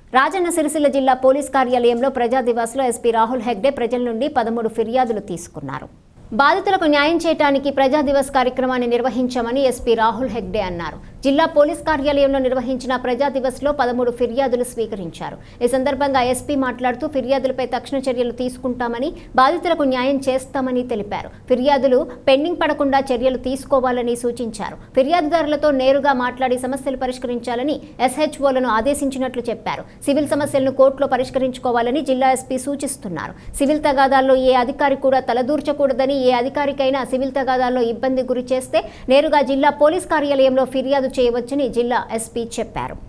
రాజన్న సిరిసిల్ల జిల్లా పోలీస్ కార్యాలయంలో ప్రజా దివాస్లో ఎస్పీ రాహుల్ హెగ్డే ప్రజల నుండి పదమూడు ఫిర్యాదులు తీసుకున్నారు బాధితులకు న్యాయం చేయడానికి ప్రజా దివస్ కార్యక్రమాన్ని నిర్వహించామని ఎస్పీ రాహుల్ హెగ్డే అన్నారు జిల్లా పోలీస్ కార్యాలయంలో నిర్వహించిన ప్రజా దివస్ లో పదమూడు ఫిర్యాదులు స్వీకరించారు ఈ సందర్భంగా ఎస్పీ మాట్లాడుతూ ఫిర్యాదులపై తక్షణ చర్యలు తీసుకుంటామని బాధితులకు న్యాయం చేస్తామని తెలిపారు ఫిర్యాదులు పెండింగ్ పడకుండా చర్యలు తీసుకోవాలని సూచించారు ఫిర్యాదుదారులతో నేరుగా మాట్లాడి సమస్యలు పరిష్కరించాలని ఎస్హెచ్ఓలను ఆదేశించినట్లు చెప్పారు సివిల్ సమస్యలను కోర్టులో పరిష్కరించుకోవాలని జిల్లా ఎస్పీ సూచిస్తున్నారు సివిల్ తగాదాల్లో ఏ అధికారి కూడా తలదూర్చకూడదని ఏ అధికారికైనా సివిల్ తగాదాల్లో ఇబ్బంది గురి చేస్తే నేరుగా జిల్లా పోలీస్ కార్యాలయంలో ఫిర్యాదు చేయవచ్చని జిల్లా ఎస్పీ చెప్పారు